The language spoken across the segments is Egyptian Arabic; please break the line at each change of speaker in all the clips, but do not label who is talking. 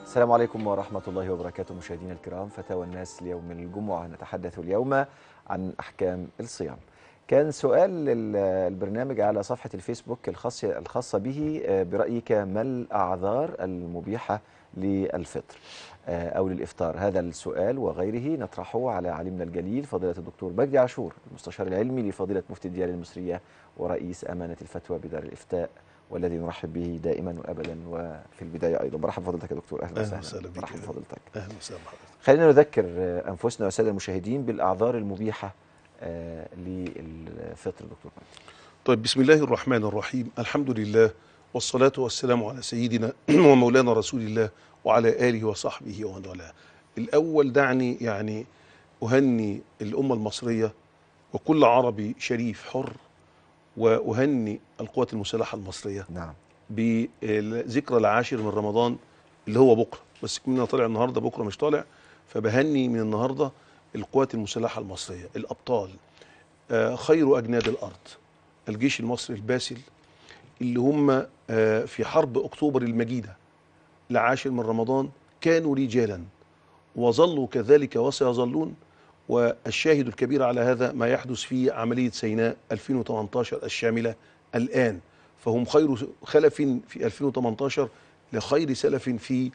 السلام عليكم ورحمة الله وبركاته مشاهدينا الكرام فتاوى الناس ليوم الجمعة نتحدث اليوم عن أحكام الصيام كان سؤال ال- البرنامج على صفحة الفيسبوك الخاصة الخاصة به آه، برأيك ما الأعذار المبيحة للفطر آه، أو للإفطار هذا السؤال وغيره نطرحه على عالمنا الجليل فضيلة الدكتور مجدي عاشور المستشار العلمي لفضيلة مفتي الديار المصرية ورئيس أمانة الفتوى بدار الإفتاء والذي نرحب به دائما وابدا وفي البدايه ايضا برحب بفضيلتك يا دكتور اهلا
أهلا
وسهلا
وسهلا بك
برحب
يا
بفضيلتك
اهلا وسهلا بحضرتك
خلينا نذكر آه، انفسنا والساده المشاهدين بالاعذار المبيحه آه، للفطر دكتور مجدي.
طيب بسم الله الرحمن الرحيم الحمد لله والصلاة والسلام على سيدنا ومولانا رسول الله وعلى آله وصحبه ومن والاه الأول دعني يعني أهني الأمة المصرية وكل عربي شريف حر وأهني القوات المسلحة المصرية
نعم
بذكرى العاشر من رمضان اللي هو بكرة بس كنا طالع النهاردة بكرة مش طالع فبهني من النهاردة القوات المسلحة المصرية الأبطال آه، خير أجناد الأرض الجيش المصري الباسل اللي هم آه، في حرب أكتوبر المجيدة العاشر من رمضان كانوا رجالا وظلوا كذلك وسيظلون والشاهد الكبير على هذا ما يحدث في عملية سيناء 2018 الشاملة الآن فهم خير خلف في 2018 لخير سلف في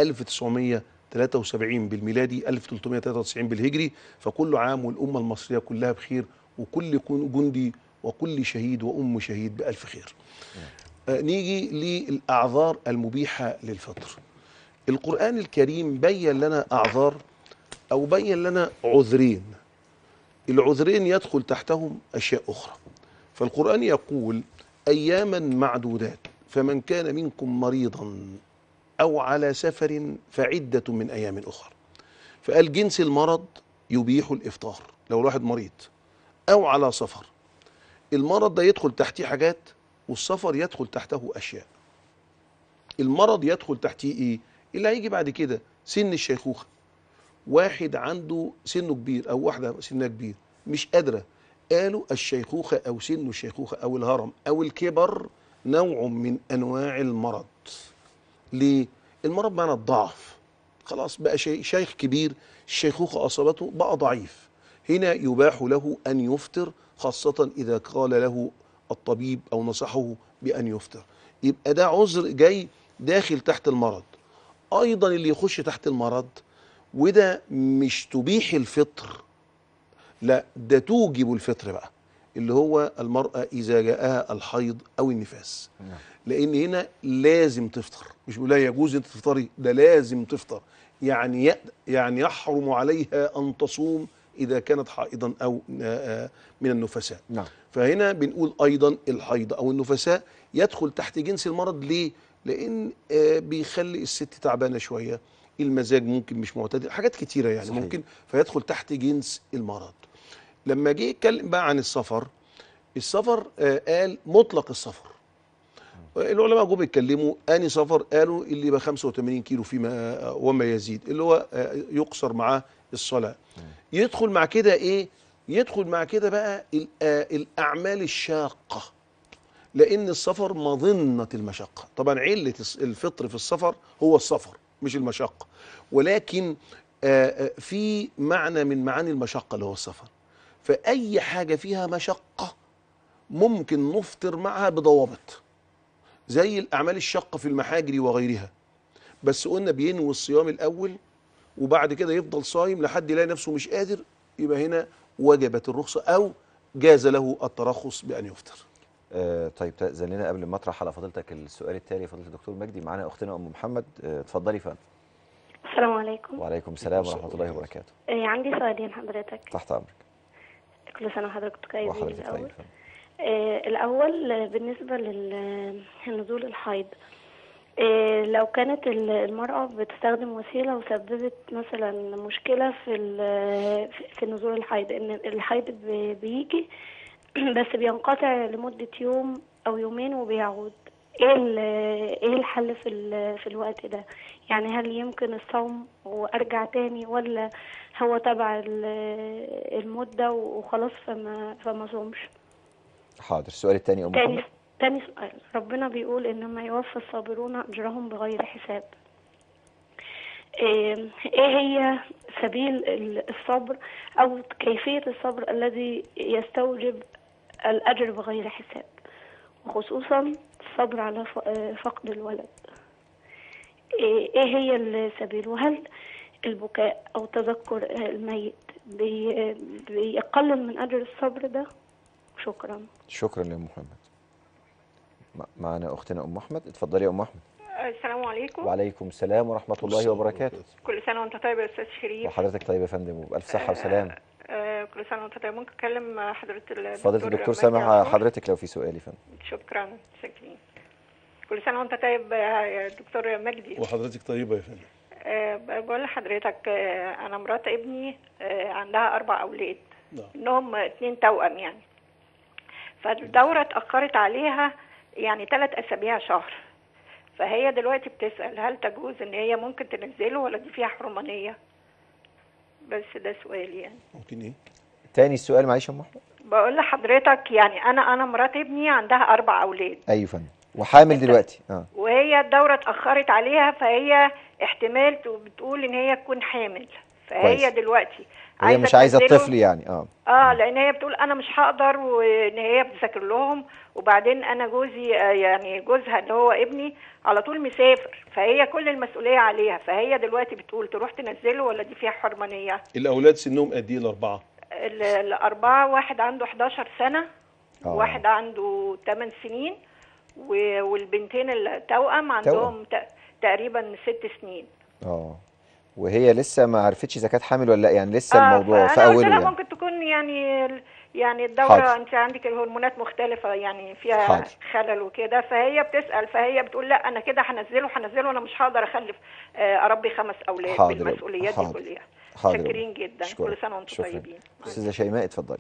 1973 بالميلادي 1393 بالهجري فكل عام والأمة المصرية كلها بخير وكل جندي وكل شهيد وأم شهيد بألف خير آه، نيجي للأعذار المبيحة للفطر القرآن الكريم بين لنا أعذار أو بين لنا عذرين العذرين يدخل تحتهم أشياء أخرى فالقرآن يقول أياما معدودات فمن كان منكم مريضا أو على سفر فعدة من أيام أخرى فقال جنس المرض يبيح الإفطار لو الواحد مريض أو على سفر المرض ده يدخل تحتيه حاجات والسفر يدخل تحته أشياء المرض يدخل تحتيه إيه اللي هيجي بعد كده سن الشيخوخة واحد عنده سنه كبير أو واحدة سنها كبير مش قادرة قالوا الشيخوخة أو سن الشيخوخة أو الهرم أو الكبر نوع من أنواع المرض ليه؟ المرض معنى الضعف خلاص بقى شي شيخ كبير الشيخوخة أصابته بقى ضعيف هنا يباح له أن يفطر خاصة إذا قال له الطبيب أو نصحه بأن يفطر يبقى ده عذر جاي داخل تحت المرض أيضا اللي يخش تحت المرض وده مش تبيح الفطر لا ده توجب الفطر بقى اللي هو المرأة إذا جاءها الحيض أو النفاس
نعم.
لأن هنا لازم تفطر مش بيقول لها يجوز أنت تفطري ده لازم تفطر يعني ي- يعني يحرم عليها أن تصوم إذا كانت حائضا أو آه، آه، من النفساء
نعم
فهنا بنقول ايضا الحيض او النفساء يدخل تحت جنس المرض ليه؟ لان آه، بيخلي الست تعبانه شويه المزاج ممكن مش معتدل حاجات كتيره يعني
صحيح.
ممكن فيدخل تحت جنس المرض لما جه يتكلم بقى عن السفر السفر آه، قال مطلق السفر العلماء جم يتكلموا اني سفر قالوا اللي يبقى 85 كيلو فيما وما يزيد اللي هو آه، يقصر معاه الصلاه يدخل مع كده ايه يدخل مع كده بقى ال- آه، الاعمال الشاقه لان السفر مظنه المشقه طبعا عله الس- الفطر في السفر هو السفر مش المشقه ولكن آه، آه، في معنى من معاني المشقه اللي هو السفر فاي حاجه فيها مشقه ممكن نفطر معها بضوابط زي الاعمال الشاقه في المحاجر وغيرها بس قلنا بينوي الصيام الاول وبعد كده يفضل صايم لحد يلاقي نفسه مش قادر يبقى هنا وجبت الرخصه او جاز له الترخص بان يفطر
آه، طيب تأذن لنا قبل ما اطرح على فضيلتك السؤال التالي فضيله الدكتور مجدي معانا اختنا ام محمد آه، اتفضلي فندم
السلام عليكم
وعليكم السلام ورحمه الله وبركاته
آه، عندي سؤالين حضرتك
تحت امرك
كل سنة وحضرتك طيبين
وحضرتك
الأول
طيب فندم.
آه، الأول آه، بالنسبة لنزول الحيض آه، لو كانت ال- المرأة بتستخدم وسيلة وسببت مثلا مشكلة في ال- في نزول الحيض إن الحيض بي- بيجي بس بينقطع لمدة يوم أو يومين وبيعود ايه ال- ايه الحل في ال- في الوقت ده يعني هل يمكن الصوم وارجع تاني ولا هو تبع ال- المدة وخلاص فما فما صومش
حاضر السؤال الثاني يا ام
تاني
محمد
تاني سؤال ربنا بيقول انما يوفى الصابرون اجرهم بغير حساب إيه إيه هي سبيل ال- الصبر أو كيفية الصبر الذي يستوجب الأجر بغير حساب وخصوصا الصبر على ف- آه، فقد الولد إيه إيه هي السبيل وهل البكاء أو تذكر الميت بي بيقلل من أجر الصبر ده شكرا
شكرا يا ام محمد مع- معنا اختنا ام احمد اتفضلي يا ام احمد
السلام عليكم
وعليكم السلام ورحمه الله وبركاته
كل سنه وانت طيب يا استاذ شريف
وحضرتك طيب يا فندم وبالف صحه وسلامه
آه كل سنه وانت طيب ممكن اكلم حضره الدكتور
فضيله الدكتور
مجدي
سامح
عاشور؟
حضرتك لو في سؤال يا فندم
شكرا شاكرين كل سنه وانت طيب يا دكتور مجدي
وحضرتك طيبه يا فندم
آه بقول لحضرتك آه انا مرات ابني آه عندها اربع اولاد
نعم.
انهم اتنين توأم يعني فالدوره اتاخرت عليها يعني ثلاث اسابيع شهر فهي دلوقتي بتسال هل تجوز ان هي ممكن تنزله ولا دي فيها حرمانيه بس ده سؤالي يعني
ممكن ايه
تاني السؤال معلش يا ام احمد
بقول لحضرتك يعني انا انا مرات ابني عندها اربع اولاد
ايوه يا فندم وحامل دلوقتي اه
وهي الدوره اتاخرت عليها فهي احتمال ت- بتقول ان هي تكون حامل فهي
كويس.
دلوقتي
هي مش عايزه
تنزله.
الطفل يعني اه
اه لان هي بتقول انا مش هقدر وان هي بتذاكر لهم وبعدين انا جوزي آه، يعني جوزها اللي هو ابني على طول مسافر فهي كل المسؤوليه عليها فهي دلوقتي بتقول تروح تنزله ولا دي فيها حرمانيه
الاولاد سنهم قد ايه الاربعه
ال- الاربعه واحد عنده 11 سنه
آه.
واحد عنده 8 سنين و- والبنتين التوأم عندهم ت- تقريبا ست سنين
اه وهي لسه ما عرفتش اذا كانت حامل ولا لا يعني لسه
آه،
الموضوع في
فأنا قلت
اوله
لها
يعني
ممكن تكون يعني يعني الدورة
حاضر.
انت عندك الهرمونات مختلفة يعني فيها
حاضر.
خلل وكده فهي بتسأل فهي بتقول لا انا كده هنزله هنزله انا مش هقدر اخلف آه، اربي خمس اولاد
حاضر.
بالمسؤوليات دي
حاضر.
كلها
حاضر.
شاكرين جدا
أشكرك.
كل سنة وانتم
شكرا.
طيبين مع
استاذه شيماء اتفضلي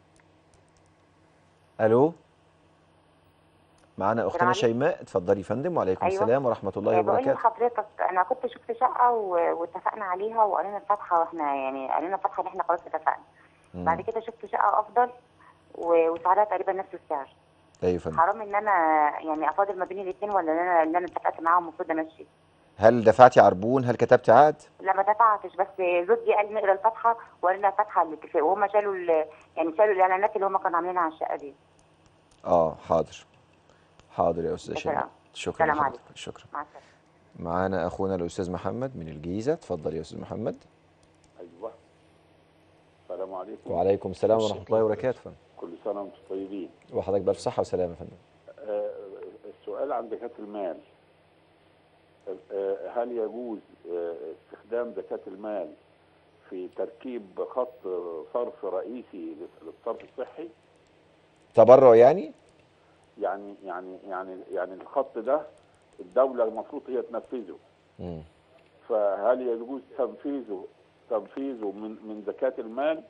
الو معانا اختنا
عليكم.
شيماء اتفضلي يا فندم وعليكم
أيوة.
السلام ورحمه الله
بقول
وبركاته
لحضرتك انا كنت شفت شقه و- واتفقنا عليها وقرينا الفاتحه واحنا يعني قرينا الفاتحه ان احنا خلاص اتفقنا
مم.
بعد كده شفت شقه افضل و- وسعرها تقريبا نفس السعر
ايوه يا فندم
حرام ان انا يعني افاضل ما بين الاثنين ولا ان انا ان انا اتفقت معاهم المفروض امشي
هل دفعتي عربون هل كتبت عقد
لا ما دفعتش بس زوجي قال نقرا الفاتحه وقرينا الفاتحه الاتفاق وهم شالوا ال- يعني شالوا الاعلانات اللي هم كانوا عاملينها على الشقه دي
اه حاضر حاضر يا استاذ
شكرا.
شيماء شكرا
سلام
لحضرتك
عليكم.
شكرا
مع السلامه
معانا اخونا الاستاذ محمد من الجيزه اتفضل يا استاذ محمد
ايوه السلام عليكم
وعليكم السلام ورحمه الله وبركاته فندم
كل سنه وانتم طيبين
وحضرتك بألف صحه وسلامه يا فندم
آه، السؤال عن زكاه المال آه، هل يجوز آه، استخدام زكاه المال في تركيب خط صرف رئيسي للصرف الصحي
تبرع يعني
يعني يعني يعني يعني الخط ده الدوله المفروض هي تنفذه
مم.
فهل يجوز تنفيذه تنفيذه من من زكاه المال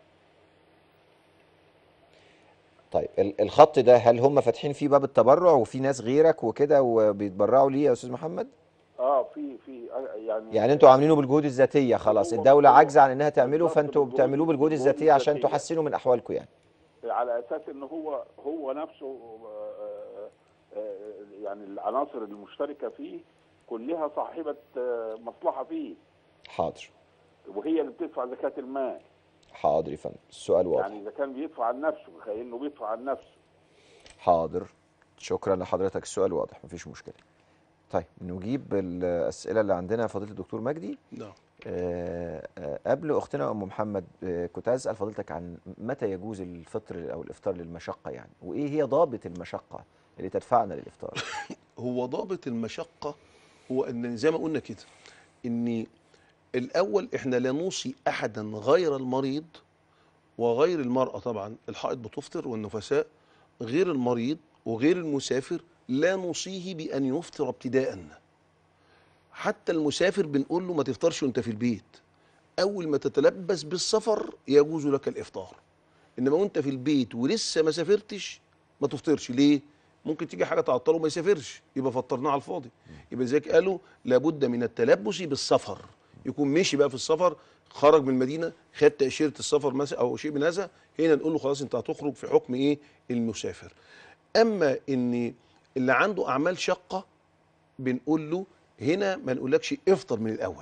طيب ال- الخط ده هل هم فاتحين فيه باب التبرع وفي ناس غيرك وكده وبيتبرعوا ليه يا استاذ محمد
اه في في آه، يعني
يعني انتوا عاملينه بالجهود الذاتيه خلاص
هو-
الدوله
هو-
عاجزه عن انها تعمله
بالظبط
فانتوا
بالجهود-
بتعملوه بالجهود
بالجهود
الذاتيه عشان
الذاتية.
تحسنوا من احوالكم يعني
على اساس ان هو هو نفسه آه، آه، يعني العناصر المشتركه فيه كلها صاحبه آه، مصلحه فيه
حاضر
وهي اللي بتدفع زكاه المال
حاضر يا فندم السؤال واضح
يعني اذا كان بيدفع عن نفسه كانه بيدفع عن نفسه
حاضر شكرا لحضرتك السؤال واضح مفيش مشكله طيب نجيب الاسئله اللي عندنا يا فضيله الدكتور مجدي
نعم
آه، آه، قبل اختنا ام محمد آه، كنت عايز اسال فضيلتك عن متى يجوز الفطر او الافطار للمشقه يعني وايه هي ضابط المشقه اللي تدفعنا للافطار
هو ضابط المشقة هو ان زي ما قلنا كده ان الاول احنا لا نوصي احدا غير المريض وغير المرأة طبعا الحائض بتفطر والنفساء غير المريض وغير المسافر لا نوصيه بان يفطر ابتداء حتى المسافر بنقول له ما تفطرش وانت في البيت اول ما تتلبس بالسفر يجوز لك الافطار انما وانت في البيت ولسه ما سافرتش ما تفطرش ليه ممكن تيجي حاجه تعطله وما يسافرش يبقى فطرناه على الفاضي يبقى زيك قالوا لابد من التلبس بالسفر يكون مشي بقى في السفر خرج من المدينه خد تاشيره السفر مثلا او شيء من هذا هنا نقول له خلاص انت هتخرج في حكم ايه المسافر اما ان اللي عنده اعمال شقه بنقول له هنا ما نقولكش افطر من الاول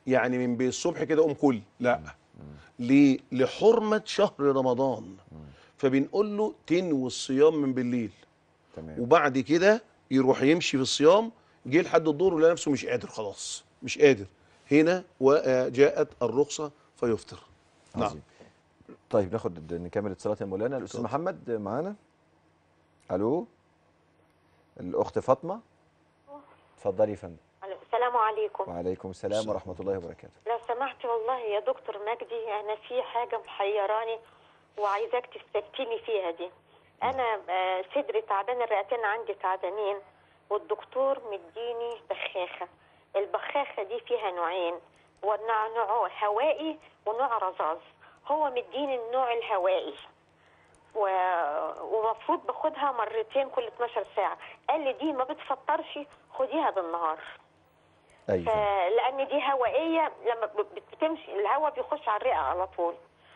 يعني من بين الصبح كده قوم كل لا ليه لحرمه شهر رمضان فبنقول له تنوي الصيام من بالليل
تمام
وبعد كده يروح يمشي في الصيام جه لحد الظهر ولقى نفسه مش قادر خلاص مش قادر هنا وجاءت الرخصه فيفطر نعم
عظيم طيب ناخد نكمل اتصالات يا مولانا الاستاذ
اتفضل.
محمد معانا الو الاخت فاطمه اتفضلي يا فندم
السلام عليكم
وعليكم السلام ورحمه الله وبركاته
لو سمحت والله يا دكتور مجدي انا في حاجه محيراني وعايزاك تستفتيني فيها دي انا آه، صدري تعبان الرئتين عندي تعبانين والدكتور مديني بخاخه البخاخه دي فيها نوعين ونوع نوع هوائي ونوع رذاذ هو مديني النوع الهوائي و... ومفروض باخدها مرتين كل 12 ساعه قال لي دي ما بتفطرش خديها بالنهار
ايوه
ف- لان دي هوائيه لما ب- بت- بتمشي الهواء بيخش على الرئه على طول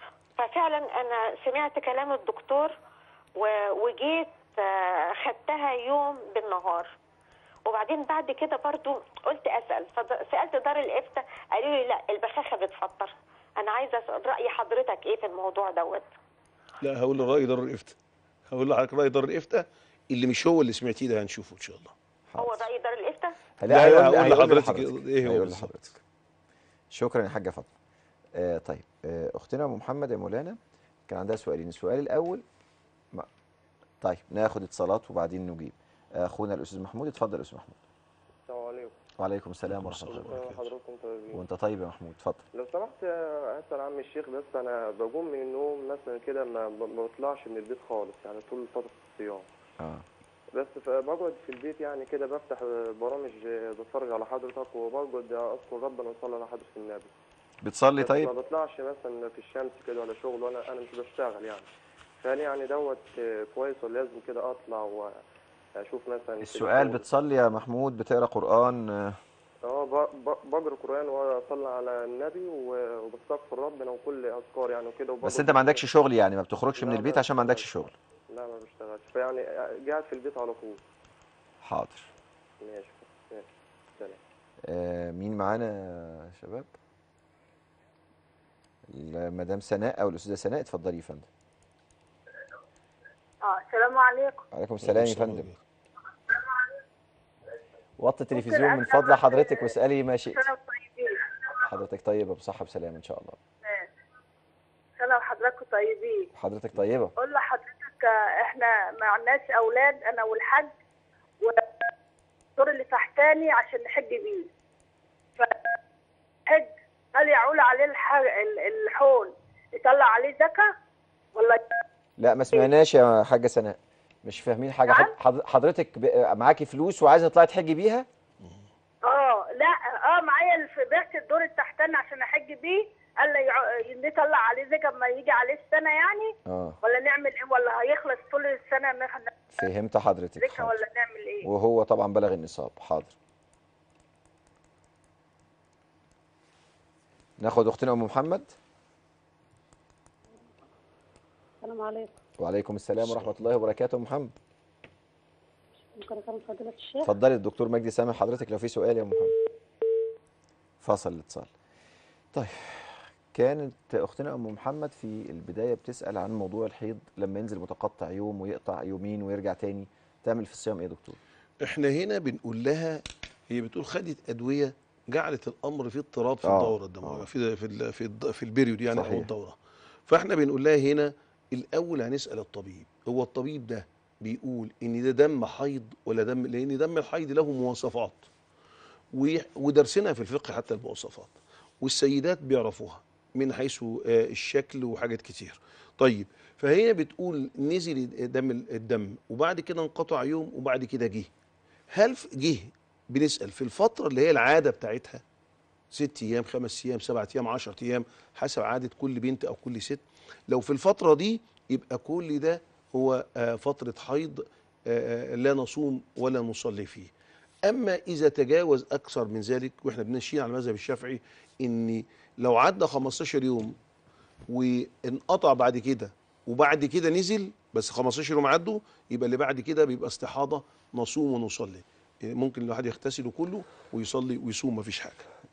ففعلا انا سمعت كلام الدكتور و- وجيت آه، خدتها يوم بالنهار وبعدين بعد كده برضو قلت اسال فسالت دار الافتاء قالوا لي لا البخاخه بتفطر انا عايزه أسأل راي حضرتك ايه في الموضوع دوت
لا هقول للراي دار الافتاء هقول لحضرتك راي دار الافتاء اللي مش هو اللي سمعتيه ده هنشوفه ان شاء الله
هو راي دار الافتاء
لا
لا،
هيقول
هقول
هيقول
لحضرتك إيه هو
هيقول
بالظبط.
لحضرتك شكرا يا حاجه فاطمه آه طيب آه اختنا ام محمد يا مولانا كان عندها سؤالين السؤال الاول ما طيب ناخد اتصالات وبعدين نجيب آه، اخونا الاستاذ محمود اتفضل يا استاذ محمود
السلام عليكم
وعليكم السلام ورحمه الله وبركاته
حضراتكم طيبين
وانت طيب يا محمود اتفضل
لو سمحت آه، اسال عم الشيخ بس انا بقوم من النوم مثلا كده ما ما بطلعش من البيت خالص يعني طول فتره الصيام
اه
بس فبقعد في البيت يعني كده بفتح آه، برامج آه، بتفرج على حضرتك وبقعد اذكر ربنا واصلي على حضره النبي
بتصلي
بس
طيب
ما بطلعش مثلا في الشمس كده ولا شغل وانا انا مش بشتغل يعني فهل يعني دوت آه، كويس ولا لازم كده اطلع واشوف مثلا كده
السؤال
شغل؟
بتصلي يا محمود بتقرا قران آه،
اه ب- ب- بقرا قران واصلي على النبي و- وبستغفر ربنا وكل اذكار يعني وكده
بس
وبرضه
انت ما عندكش شغل يعني ما بتخرجش من
لا،
البيت
ما
عشان ما عندكش
بشتغلش.
شغل
لا ما بشتغلش فيعني قاعد في البيت على طول
حاضر
ماشي ماشي سلام
آه مين معانا يا شباب مدام سناء او الاستاذه سناء اتفضلي يا فندم
اه السلام عليكم
عليكم السلام يا
السلام
فندم
عليكم.
وطي التلفزيون من فضل حضرتك واسالي ما شئت
سلام طيبين
حضرتك طيبه بصحه بسلامه ان شاء الله
ماشي. سلام حضراتكم طيبين
حضرتك طيبه
قول لحضرتك آه، احنا ما عندناش اولاد انا والحاج والدور اللي تحتاني عشان نحج بيه فحج هل يعول عليه الح- ال- الحول يطلع عليه زكاه ولا
لا ما سمعناش يا حاجه سناء مش فاهمين حاجه
نعم؟
حض- حض- حضرتك ب- معاكي فلوس وعايزه تطلعي تحجي بيها
اه لا اه معايا في بعت الدور التحتاني عشان احج بيه قال لي يع- نطلع عليه زكاه اما يجي عليه السنه يعني
اه
ولا نعمل ايه ولا هيخلص طول السنه ناخد
فهمت حضرتك
زكاه
حاضر.
ولا نعمل ايه
وهو طبعا بلغ النصاب حاضر ناخد اختنا ام محمد
السلام عليكم
وعليكم السلام ورحمه الله وبركاته ام محمد
ممكن اكلم فضيلة الشيخ
اتفضلي الدكتور مجدي سامح حضرتك لو في سؤال يا ام محمد فصل الاتصال طيب كانت اختنا ام محمد في البدايه بتسال عن موضوع الحيض لما ينزل متقطع يوم ويقطع يومين ويرجع تاني تعمل في الصيام ايه يا دكتور
احنا هنا بنقول لها هي بتقول خدت ادويه جعلت الامر في اضطراب في
آه،
الدوره الدمويه
آه.
في في ال- في الد- في البريود يعني
صحيح.
او الدوره فاحنا بنقول لها هنا الاول هنسال الطبيب هو الطبيب ده بيقول ان ده دم حيض ولا دم لان دم الحيض له مواصفات و- ودرسنا في الفقه حتى المواصفات والسيدات بيعرفوها من حيث آه، الشكل وحاجات كتير طيب فهي بتقول نزل دم الدم وبعد كده انقطع يوم وبعد كده جه هل ف- جه بنسال في الفتره اللي هي العاده بتاعتها ست ايام خمس ايام سبعة ايام عشرة ايام حسب عاده كل بنت او كل ست لو في الفتره دي يبقى كل ده هو آه، فتره حيض آه، آه، لا نصوم ولا نصلي فيه اما اذا تجاوز اكثر من ذلك واحنا بنشير على المذهب الشافعي ان لو عدى 15 يوم وانقطع بعد كده وبعد كده نزل بس 15 يوم عدوا يبقى اللي بعد كده بيبقى استحاضه نصوم ونصلي ممكن الواحد يغتسل كله ويصلي ويصوم مفيش حاجه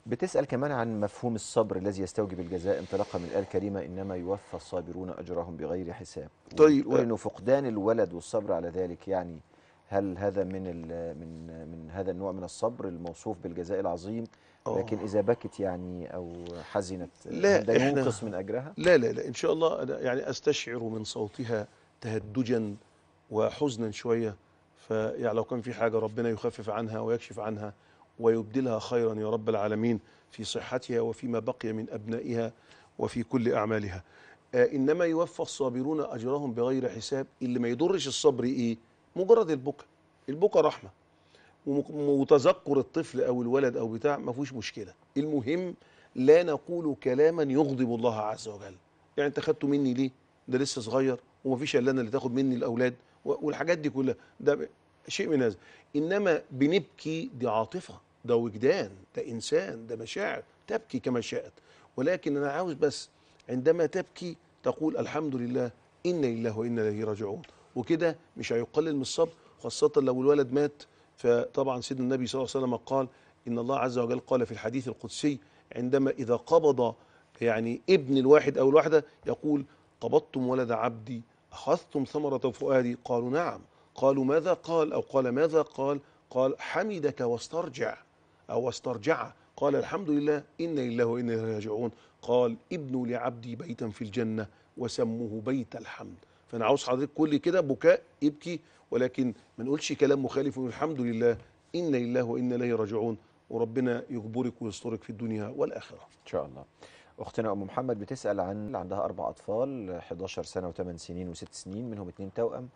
بتسأل كمان عن مفهوم الصبر الذي يستوجب الجزاء انطلاقا من الآية الكريمة إنما يوفى الصابرون أجرهم بغير حساب
طيب.
وبتقول إنه فقدان الولد والصبر على ذلك يعني هل هذا من ال- من من هذا النوع من الصبر الموصوف بالجزاء العظيم
آه.
لكن إذا بكت يعني أو حزنت
لا،
هل ده
إحنا-
ينقص من أجرها؟
لا لا لا ان شاء الله أنا يعني استشعر من صوتها تهدجا وحزنا شويه فيعني لو كان في حاجه ربنا يخفف عنها ويكشف عنها ويبدلها خيرا يا رب العالمين في صحتها وفيما بقي من ابنائها وفي كل اعمالها. آه انما يوفى الصابرون اجرهم بغير حساب اللي ما يضرش الصبر ايه؟ مجرد البكاء. البكاء رحمه. ومك- وتذكر الطفل او الولد او بتاع ما فيهوش مشكله المهم لا نقول كلاما يغضب الله عز وجل يعني انت خدته مني ليه ده لسه صغير ومفيش الا انا اللي تاخد مني الاولاد و- والحاجات دي كلها ده ب- شيء من هذا انما بنبكي دي عاطفه ده وجدان ده انسان ده مشاعر تبكي كما شاءت ولكن انا عاوز بس عندما تبكي تقول الحمد لله انا لله وانا اليه راجعون وكده مش هيقلل من الصبر خاصه لو الولد مات فطبعا سيدنا النبي صلى الله عليه وسلم قال ان الله عز وجل قال في الحديث القدسي عندما اذا قبض يعني ابن الواحد او الواحده يقول قبضتم ولد عبدي اخذتم ثمره فؤادي قالوا نعم قالوا ماذا قال او قال ماذا قال قال حمدك واسترجع او واسترجع قال الحمد لله انا لله وانا اليه راجعون قال ابنوا لعبدي بيتا في الجنه وسموه بيت الحمد فانا عاوز حضرتك كل كده بكاء ابكي ولكن ما نقولش كلام مخالف ونقول الحمد لله انا لله وانا اليه راجعون وربنا يجبرك ويسترك في الدنيا والاخره
إن شاء الله أختنا أم محمد بتسأل عن عندها أربع أطفال 11 سنة و8 سنين و6 سنين منهم اتنين توأم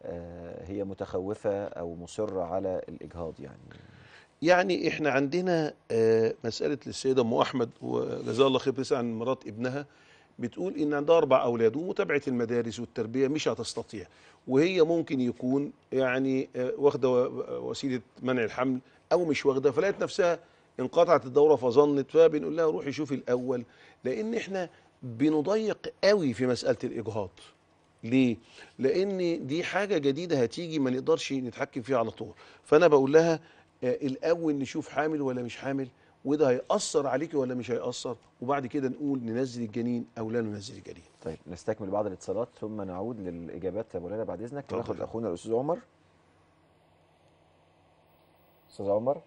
آه، هي متخوفة أو مصرة على الإجهاض يعني
يعني احنا عندنا آه، مساله للسيده ام احمد وجزاها الله خير بتسال عن مرات ابنها بتقول ان عندها اربع اولاد ومتابعه المدارس والتربيه مش هتستطيع وهي ممكن يكون يعني آه، واخده و- وسيله منع الحمل او مش واخده فلقت نفسها انقطعت الدوره فظنت فبنقول لها روحي شوفي الاول لان احنا بنضيق قوي في مساله الاجهاض ليه؟ لان دي حاجه جديده هتيجي ما نقدرش نتحكم فيها على طول فانا بقول لها آه، الاول نشوف حامل ولا مش حامل وده هيأثر عليكي ولا مش هيأثر وبعد كده نقول ننزل الجنين او لا ننزل الجنين
طيب نستكمل بعض الاتصالات ثم نعود للإجابات يا مولانا بعد إذنك
اتفضل.
ناخد أخونا الأستاذ عمر أستاذ عمر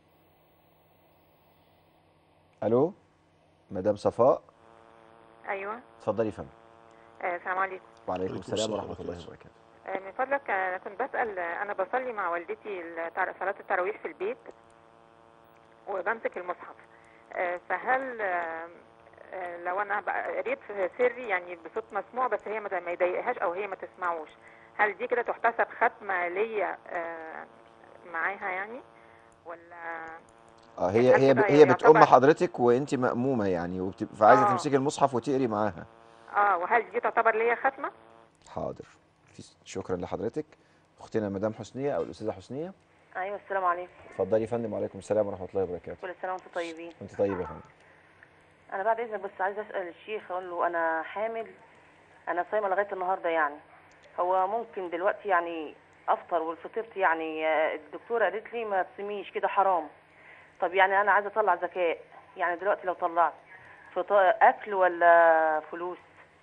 ألو مدام صفاء
ايوه
اتفضلي يا فندم
آه، السلام عليكم
وعليكم
عليكم
السلام
السلام
ورحمة
ورحمة
الله
الله
وبركاته
آه، من فضلك آه، كنت بسأل آه، أنا بصلي مع والدتي التر- صلاة التراويح في البيت وبمسك المصحف آه، فهل آه، آه، لو أنا بقى- قريت في سري يعني بصوت مسموع بس هي ما ما يضايقهاش أو هي ما تسمعوش هل دي كده تحتسب ختمة ليا آه، معاها يعني ولا
اه هي هي
كده
هي بتقوم
يعتبر-
حضرتك وانت مأمومة يعني وبت... فعايزة
آه.
تمسكي المصحف وتقري معاها
اه وهل دي تعتبر ليا ختمة؟
حاضر في- شكرا لحضرتك اختنا مدام حسنية او الاستاذة حسنية
ايوه السلام عليكم
اتفضلي يا فندم وعليكم السلام ورحمة الله وبركاته
كل سنه وانتم طيبين
انت طيب يا فندم
انا بعد اذنك بس عايزه اسال الشيخ اقول له انا حامل انا صايمه لغايه النهارده يعني هو ممكن دلوقتي يعني افطر والفطرت يعني آه، الدكتوره قالت لي ما تصوميش كده حرام طب يعني انا عايزه اطلع زكاه يعني دلوقتي لو طلعت فطار اكل ولا فلوس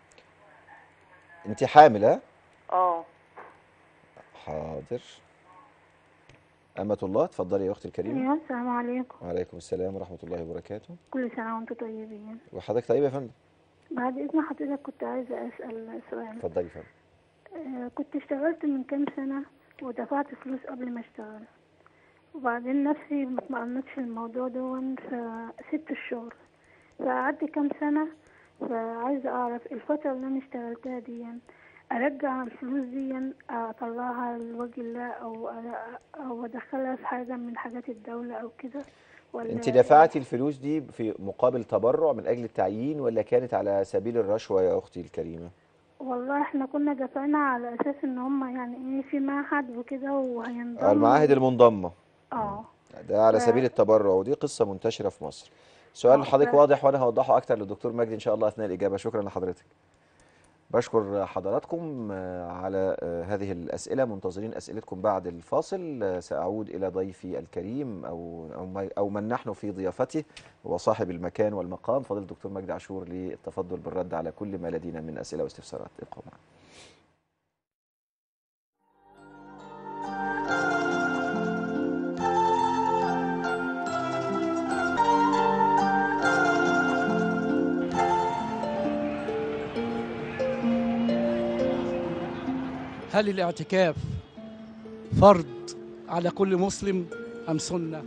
انت حامل ها
اه
حاضر أمة الله اتفضلي يا اختي الكريمة
ايوه السلام عليكم
وعليكم السلام ورحمة الله وبركاته
كل سنة وانتم طيبين
وحضرتك طيب يا فندم
بعد اذن حضرتك كنت عايزة اسأل سؤال
اتفضلي يا فندم
آه كنت اشتغلت من كام سنة ودفعت فلوس قبل ما اشتغل وبعدين نفسي ما اطمئنتش الموضوع دون فسبت الشغل فقعدت كام سنة فعايزة اعرف الفترة اللي انا اشتغلتها دي ارجع الفلوس دي اطلعها لوجه الله او او ادخلها في حاجة من حاجات الدولة او كده ولا
انت دفعتي الفلوس دي في مقابل تبرع من اجل التعيين ولا كانت على سبيل الرشوة يا اختي الكريمة
والله احنا كنا دفعنا على اساس ان هم يعني ايه في معهد وكده وهينضموا
آه، المعاهد المنضمة
اه
ده على
ف-
سبيل التبرع ودي قصة منتشرة في مصر سؤال
آه،
حضرتك
ف-
واضح وانا هوضحه اكتر للدكتور مجدي ان شاء الله اثناء الاجابة شكرا لحضرتك بشكر حضراتكم آه، على آه، هذه الأسئلة منتظرين أسئلتكم بعد الفاصل آه، سأعود إلى ضيفي الكريم أو أو ما- أو من نحن في ضيافته هو صاحب المكان والمقام فضيلة الدكتور مجدي عاشور للتفضل بالرد على كل ما لدينا من أسئلة واستفسارات ابقوا معنا
هل الاعتكاف فرض على كل مسلم أم سنة؟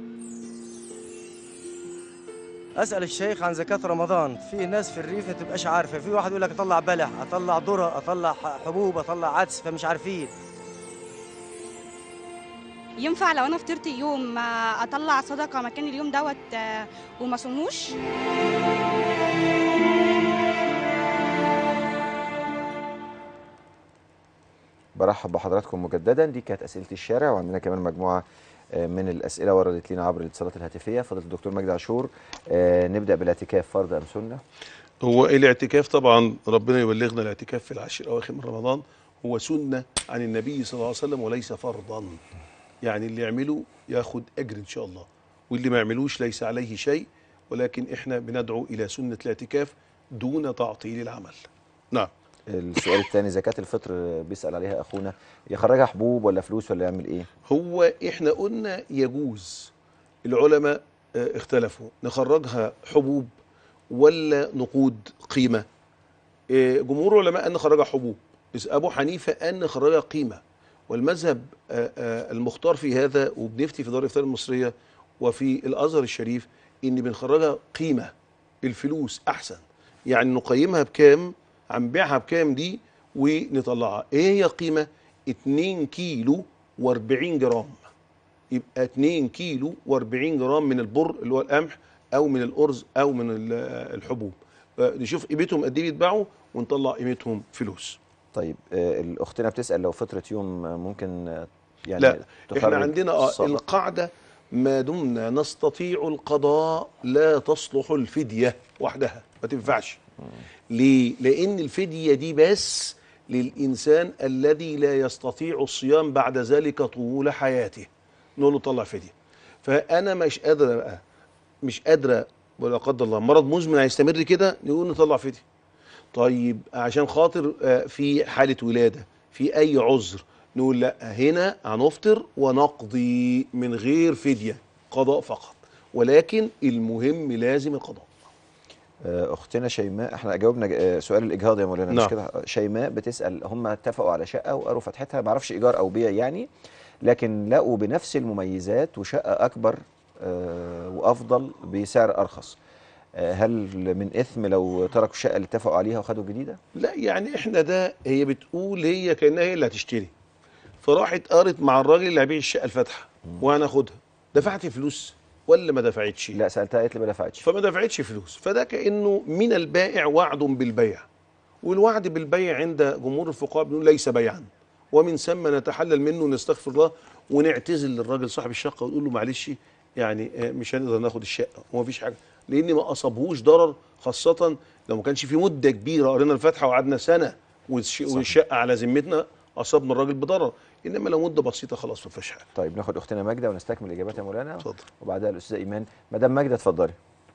اسال الشيخ عن زكاه رمضان في ناس في الريف ما تبقاش عارفه في واحد يقول لك اطلع بلح اطلع ذره اطلع ح- حبوب اطلع عدس فمش عارفين
ينفع لو انا فطرت يوم آه، اطلع صدقه مكان اليوم دوت آه، وما صوموش
برحب بحضراتكم مجددا دي كانت اسئله الشارع وعندنا كمان مجموعه آه، من الاسئله وردت لنا عبر الاتصالات الهاتفيه فضيله الدكتور مجدي عاشور آه، نبدا بالاعتكاف فرض ام سنه
هو الاعتكاف طبعا ربنا يبلغنا الاعتكاف في العشر الاواخر من رمضان هو سنه عن النبي صلى الله عليه وسلم وليس فرضا يعني اللي يعمله ياخد اجر ان شاء الله واللي ما يعملوش ليس عليه شيء ولكن احنا بندعو الى سنه الاعتكاف دون تعطيل العمل نعم
السؤال الثاني زكاه الفطر بيسال عليها اخونا يخرجها حبوب ولا فلوس ولا يعمل ايه
هو احنا قلنا يجوز العلماء آه، اختلفوا نخرجها حبوب ولا نقود قيمه آه، جمهور العلماء ان نخرجها حبوب بس ابو حنيفه ان نخرجها قيمه والمذهب آه، آه، المختار في هذا وبنفتي في دار الافتاء المصريه وفي الازهر الشريف ان بنخرجها قيمه الفلوس احسن يعني نقيمها بكام هنبيعها بكام دي ونطلعها ايه هي قيمه 2 كيلو و40 جرام يبقى 2 كيلو و40 جرام من البر اللي هو القمح او من الارز او من ال- الحبوب آه، نشوف قيمتهم قد ايه بيتباعوا ونطلع قيمتهم فلوس
طيب آه، اختنا بتسال لو فطرت يوم آه، ممكن آه، يعني
لا
تخرج
احنا عندنا اه
الصدقة؟
القاعده ما دمنا نستطيع القضاء لا تصلح الفديه وحدها ما تنفعش ليه لان الفديه دي بس للانسان الذي لا يستطيع الصيام بعد ذلك طول حياته نقول له طلع فديه فانا مش قادره بقى مش قادره ولا قدر الله مرض مزمن هيستمر كده نقول نطلع فديه طيب عشان خاطر آه، في حاله ولاده في اي عذر نقول لا هنا هنفطر ونقضي من غير فديه قضاء فقط ولكن المهم لازم القضاء
آه، اختنا شيماء احنا جاوبنا آه، سؤال الاجهاض يا مولانا مش
نعم.
كده شيماء بتسال هم اتفقوا على شقه وقروا فتحتها ما اعرفش ايجار او بيع يعني لكن لقوا بنفس المميزات وشقه اكبر آه، وافضل بسعر ارخص آه، هل من اثم لو تركوا الشقه اللي اتفقوا عليها وخدوا جديده
لا يعني احنا ده هي بتقول هي كانها هي اللي هتشتري فراحت قارت مع الراجل اللي هيبيع الشقه الفاتحه وهناخدها دفعت فلوس ولا ما دفعتش
لا سالتها قالت لي ما دفعتش
فما دفعتش فلوس فده كانه من البائع وعد بالبيع والوعد بالبيع عند جمهور الفقهاء بنقول ليس بيعا ومن ثم نتحلل منه ونستغفر الله ونعتذر للراجل صاحب الشقه ونقول له معلش يعني آه، مش هنقدر ناخد الشقه ومفيش حاجه لان ما اصابهوش ضرر خاصه لو ما كانش في مده كبيره قرينا الفاتحه وقعدنا سنه والش- والشقه على ذمتنا اصابنا الراجل بضرر انما لو مده بسيطه خلاص ما فيهاش حاجه
طيب ناخد اختنا ماجده ونستكمل الاجابات يا مولانا
اتفضل
وبعدها الاستاذه ايمان مدام ماجده اتفضلي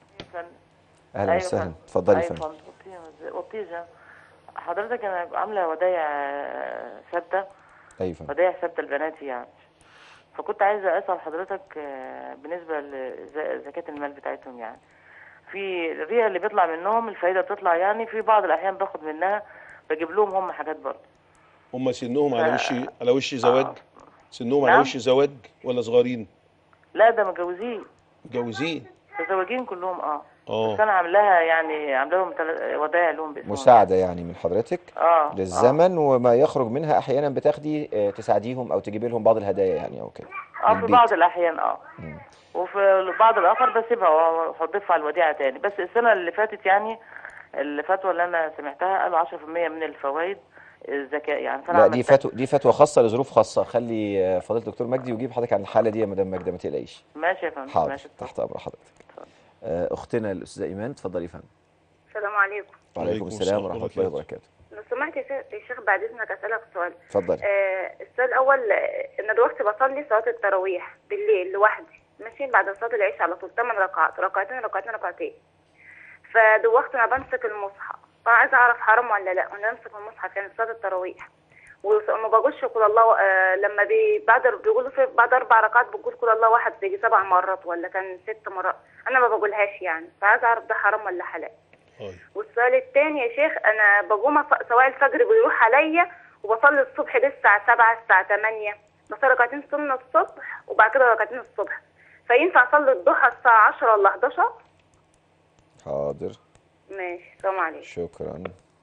اهلا
أيوة
وسهلا
فندم.
اتفضلي يا
أيوة
فندم
فندم. وطيجة- وطيجة حضرتك انا عامله ودايع آه، ثابته
ايوه فندم
ودايع ثابته لبناتي يعني فكنت عايزه اسال حضرتك آه، بالنسبه لزكاه المال بتاعتهم يعني في الريع اللي بيطلع منهم الفايده بتطلع يعني في بعض الاحيان باخد منها بجيب لهم هم حاجات برضه
هم سنهم على وش على وش زواج سنهم على
نعم.
وش زواج ولا صغيرين
لا ده متجوزين
متجوزين
متزوجين كلهم اه
اه
بس انا عاملاها يعني عامله لهم تل- ودايع لهم باسمهم
مساعده يعني من حضرتك
اه
للزمن وما يخرج منها احيانا بتاخدي آه، تساعديهم او تجيبي لهم بعض الهدايا يعني او كده
اه في
للبيت.
بعض الاحيان اه وفي البعض الاخر بسيبها واضيفها على الوديعه تاني بس السنه اللي فاتت يعني الفتوى اللي انا سمعتها قالوا 10% من الفوائد الزكاه يعني فانا
لا دي
عملتها.
فتوى دي فتوى خاصه لظروف خاصه خلي آه، فضيله الدكتور مجدي يجيب حضرتك عن الحاله دي يا مدام ماجده ما تقلقيش
ماشي يا فندم
حاضر
ماشي
تحت امر حضرتك آه، اختنا الاستاذه ايمان اتفضلي يا فندم
السلام عليكم
وعليكم السلام ورحمه الله وبركاته
لو
سمعت يا شيخ- يا شيخ بعد اذنك اسالك سؤال
اتفضل
آه السؤال الاول آه، انا دلوقتي بصلي صلاه التراويح بالليل لوحدي ماشي بعد صلاه العشاء على طول 8 ركعات ركعتين ركعتين ركعتين فدلوقتي انا بمسك المصحف فعايزه اعرف حرام ولا لا انا امسك المصحف يعني صلاه التراويح وما بقولش قول الله آه لما بي بعد بيقولوا في بعد اربع ركعات بتقول قول الله واحد بيجي سبع مرات ولا كان ست مرات انا ما بقولهاش يعني فعايزه اعرف ده حرام ولا حلال والسؤال الثاني يا شيخ انا بقوم أص- سواء الفجر بيروح عليا وبصلي الصبح ده الساعه 7 الساعه 8 بصلي ركعتين سنه الصبح وبعد كده ركعتين الصبح فينفع اصلي الضحى الساعه 10 ولا 11
حاضر
ماشي السلام عليكم
شكرا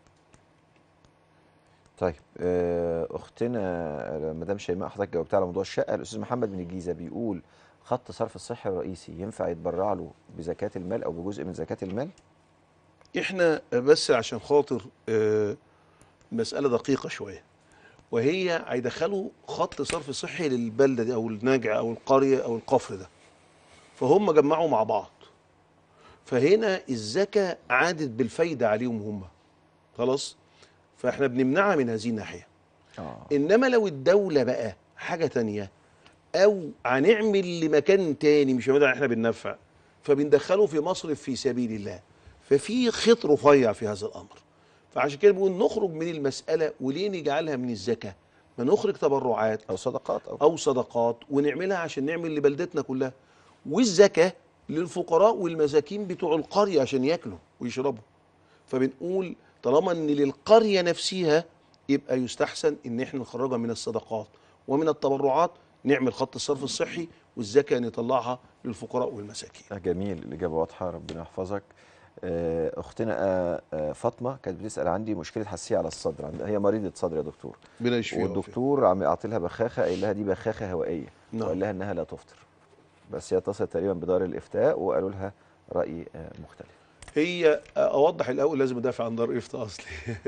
طيب آه، اختنا آه، مدام شيماء حضرتك جاوبت على موضوع الشقه الاستاذ محمد من الجيزه بيقول خط صرف الصحي الرئيسي ينفع يتبرع له بزكاه المال او بجزء من زكاه المال
احنا بس عشان خاطر آه، مسألة دقيقة شوية وهي هيدخلوا خط صرف صحي للبلدة دي أو النجع أو القرية أو القفر ده فهم جمعوا مع بعض فهنا الزكاة عادت بالفايدة عليهم هم خلاص فاحنا بنمنعها من هذه الناحية
آه.
إنما لو الدولة بقى حاجة تانية أو هنعمل لمكان تاني مش هنقدر احنا بننفع فبندخله في مصرف في سبيل الله ففي خيط رفيع في هذا الامر فعشان كده بنقول نخرج من المساله وليه نجعلها من الزكاه ما نخرج تبرعات
او صدقات او,
أو صدقات ونعملها عشان نعمل لبلدتنا كلها والزكاه للفقراء والمساكين بتوع القريه عشان ياكلوا ويشربوا فبنقول طالما ان للقريه نفسها يبقى يستحسن ان احنا نخرجها من الصدقات ومن التبرعات نعمل خط الصرف الصحي والزكاه نطلعها للفقراء والمساكين
آه، جميل الاجابه واضحه ربنا يحفظك آه، اختنا آه، آه، فاطمه كانت بتسال عندي مشكله حساسيه على الصدر عندها هي مريضه صدر يا دكتور
ربنا يشفيها
والدكتور عم يعطي لها بخاخه قايل لها دي بخاخه هوائيه
نعم.
وقال لها انها لا تفطر بس هي اتصلت تقريبا بدار الافتاء وقالوا لها راي آه، مختلف
هي اوضح الاول لازم ادافع عن دار الافتاء اصلي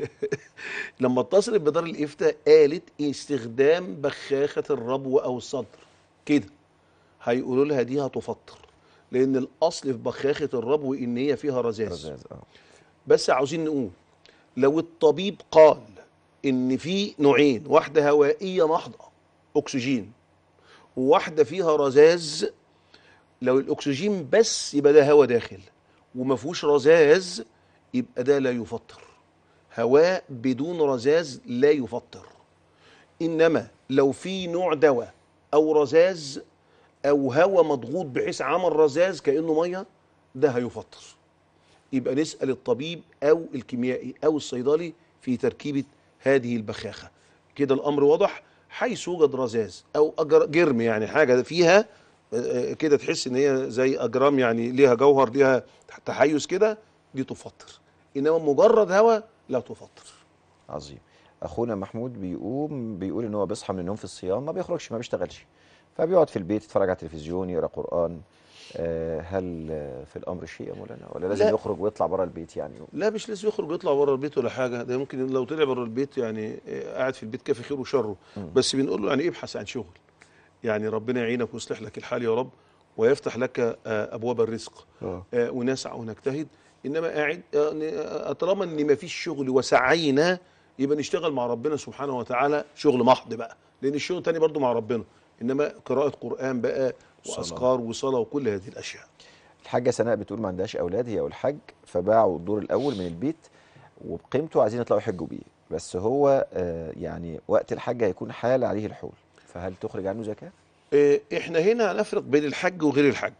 لما اتصلت بدار الافتاء قالت استخدام بخاخه الربو او الصدر كده هيقولوا لها دي هتفطر لان الاصل في بخاخه الربو ان هي فيها رذاذ
رذاذ اه
بس عاوزين نقول لو الطبيب قال ان في نوعين واحده هوائيه محضه اكسجين وواحده فيها رذاذ لو الاكسجين بس يبقى ده هواء داخل وما فيهوش رذاذ يبقى ده لا يفطر هواء بدون رذاذ لا يفطر انما لو في نوع دواء او رذاذ او هواء مضغوط بحيث عمل رذاذ كانه ميه ده هيفطر يبقى نسال الطبيب او الكيميائي او الصيدلي في تركيبه هذه البخاخه كده الامر واضح حيث يوجد رذاذ او أجر جرم يعني حاجه فيها آه، كده تحس ان هي زي اجرام يعني ليها جوهر ليها تحيز كده دي تفطر انما مجرد هواء لا تفطر
عظيم اخونا محمود بيقوم بيقول ان هو بيصحى من النوم في الصيام ما بيخرجش ما بيشتغلش فبيقعد في البيت يتفرج على التلفزيون يقرا قران آه، هل آه، في الامر شيء يا مولانا ولا لازم
لا.
يخرج ويطلع بره البيت يعني
لا مش لازم يخرج يطلع بره البيت ولا حاجه ده ممكن لو طلع بره البيت يعني آه، قاعد في البيت كافي خير وشره بس بنقول له يعني ابحث عن شغل يعني ربنا يعينك ويصلح لك الحال يا رب ويفتح لك آه، ابواب الرزق
آه.
آه، ونسعى ونجتهد انما قاعد آه، طالما ان ما فيش شغل وسعينا يبقى نشتغل مع ربنا سبحانه وتعالى شغل محض بقى لان الشغل تاني برضو مع ربنا انما قراءه قران بقى
صلاة.
واذكار وصلاه وكل هذه الاشياء
الحاجه سناء بتقول ما عندهاش اولاد هي والحاج فباعوا الدور الاول من البيت وبقيمته عايزين يطلعوا يحجوا بيه بس هو آه، يعني وقت الحج هيكون حال عليه الحول فهل تخرج عنه زكاه
آه، احنا هنا هنفرق بين الحج وغير الحج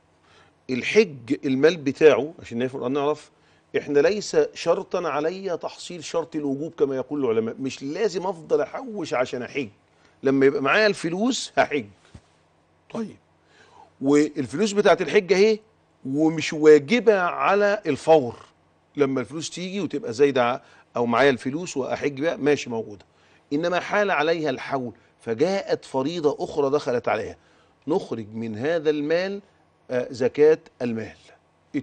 الحج المال بتاعه عشان نفرق نعرف احنا ليس شرطا علي تحصيل شرط الوجوب كما يقول العلماء مش لازم افضل احوش عشان احج لما يبقى معايا الفلوس هحج طيب والفلوس بتاعت الحج اهي ومش واجبه على الفور لما الفلوس تيجي وتبقى زايده او معايا الفلوس واحج بقى ماشي موجوده انما حال عليها الحول فجاءت فريضه اخرى دخلت عليها نخرج من هذا المال آه، زكاه المال 2.5%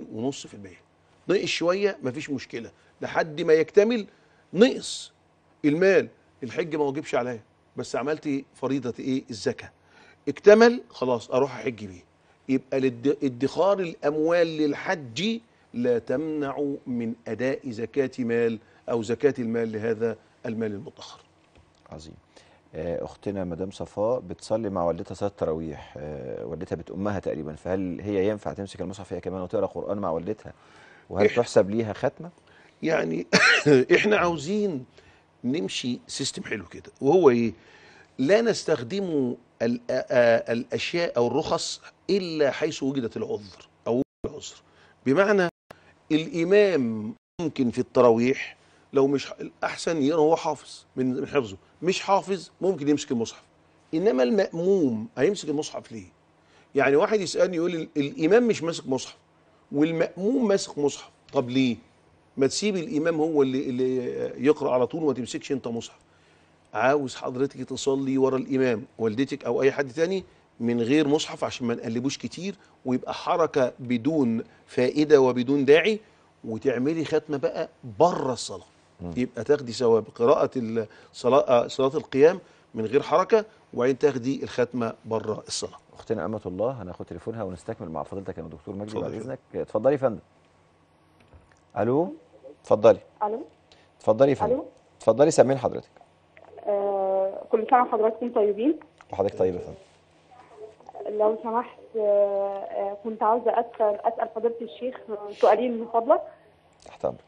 نقص شويه مفيش مشكله لحد ما يكتمل نقص المال الحج ما واجبش عليا بس عملت فريضه ايه الزكاه اكتمل خلاص اروح احج بيه يبقى الاد- ادخار الاموال للحج لا تمنع من اداء زكاه مال او زكاه المال لهذا المال المدخر
عظيم آه، اختنا مدام صفاء بتصلي مع والدتها صلاه التراويح آه، والدتها بتأمها تقريبا فهل هي ينفع تمسك المصحف هي كمان وتقرا قران مع والدتها وهل
إح-
تحسب ليها ختمه
يعني احنا عاوزين نمشي سيستم حلو كده وهو ايه لا نستخدم ال- آ- آ- الاشياء او الرخص الا حيث وجدت العذر او وجد العذر بمعنى الامام ممكن في التراويح لو مش الاحسن يرى هو حافظ من من حفظه مش حافظ ممكن يمسك المصحف انما الماموم هيمسك المصحف ليه يعني واحد يسالني يقول ال- الامام مش ماسك مصحف والماموم ماسك مصحف طب ليه ما تسيب الامام هو اللي اللي يقرا على طول وما تمسكش انت مصحف عاوز حضرتك تصلي ورا الامام والدتك او اي حد تاني من غير مصحف عشان ما نقلبوش كتير ويبقى حركه بدون فائده وبدون داعي وتعملي ختمه بقى بره الصلاه يبقى تاخدي ثواب قراءه الصلاه صلاه القيام من غير حركه وبعدين تاخدي الختمه بره الصلاه
اختنا امه الله هناخد تليفونها ونستكمل مع فضيلتك يا دكتور مجدي
اتفضل
بعد
يا
اذنك اتفضلي يا فندم الو اتفضلي
الو
اتفضلي يا فندم
الو
اتفضلي سامعين حضرتك
آه كل سنه وحضراتكم طيبين
وحضرتك طيب يا فندم
لو سمحت آه آه كنت عاوزه اسال اسال فضيله الشيخ سؤالين من فضلك
تحت امرك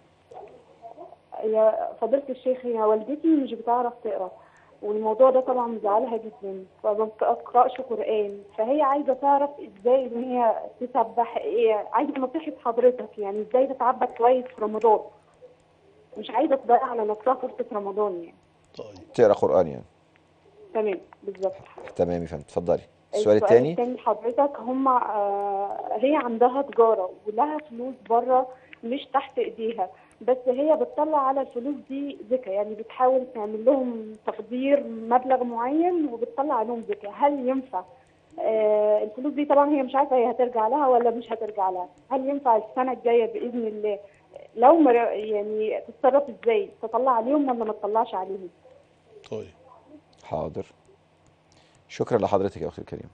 يا فضيله الشيخ هي والدتي مش بتعرف تقرا والموضوع ده طبعا مزعلها جدا فما بتقراش قران فهي عايزه تعرف ازاي ان هي تسبح ايه عايزه نصيحه حضرتك يعني ازاي تتعبد كويس في رمضان مش عايزه تضيع على نفسها فرصه رمضان يعني
تقرا قران يعني
تمام بالظبط
تمام يا فندم اتفضلي السؤال الثاني
الثاني حضرتك هم آه هي عندها تجارة ولها فلوس بره مش تحت ايديها بس هي بتطلع على الفلوس دي زكاة يعني بتحاول تعمل لهم تقدير مبلغ معين وبتطلع عليهم زكاة هل ينفع آه الفلوس دي طبعا هي مش عارفة هي هترجع لها ولا مش هترجع لها هل ينفع السنة الجاية بإذن الله لو مر- يعني تتصرف ازاي تطلع عليهم ولا ما تطلعش عليهم
طيب
حاضر شكرا لحضرتك يا اختي الكريمه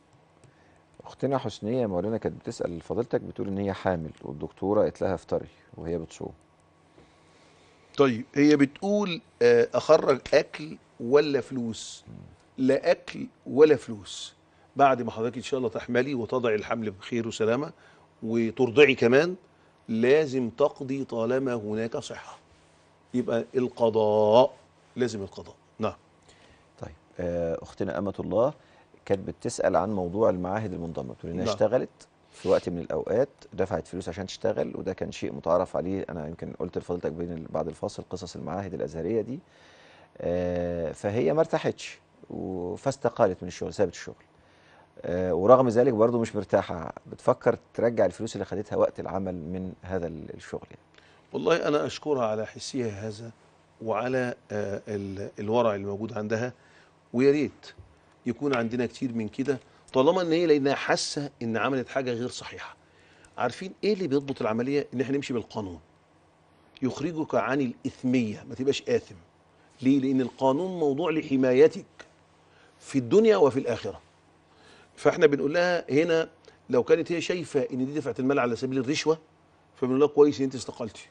اختنا حسنيه مولانا كانت بتسال فضيلتك بتقول ان هي حامل والدكتوره قالت لها افطري وهي بتصوم
طيب هي بتقول آه، اخرج اكل ولا فلوس لا اكل ولا فلوس بعد ما حضرتك ان شاء الله تحملي وتضعي الحمل بخير وسلامه وترضعي كمان لازم تقضي طالما هناك صحه يبقى القضاء لازم القضاء نعم
طيب آه، اختنا امه الله كانت بتسال عن موضوع المعاهد المنضمه بتقول انها
نعم.
اشتغلت في وقت من الاوقات دفعت فلوس عشان تشتغل وده كان شيء متعارف عليه انا يمكن قلت لفضيلتك بين ال- بعد الفاصل قصص المعاهد الازهريه دي آه، فهي ما ارتاحتش و- فاستقالت من الشغل سابت الشغل آه، ورغم ذلك برضه مش مرتاحه بتفكر ترجع الفلوس اللي خدتها وقت العمل من هذا ال- الشغل يعني.
والله انا اشكرها على حسها هذا وعلى آه، ال- الورع الموجود عندها ويا ريت يكون عندنا كتير من كده طالما ان هي لانها حاسه ان عملت حاجه غير صحيحه عارفين ايه اللي بيضبط العمليه ان احنا نمشي بالقانون يخرجك عن الاثميه ما تبقاش اثم ليه لان القانون موضوع لحمايتك في الدنيا وفي الاخره فاحنا بنقول لها هنا لو كانت هي شايفه ان دي دفعه المال على سبيل الرشوه فبنقول لها كويس ان انت استقلتي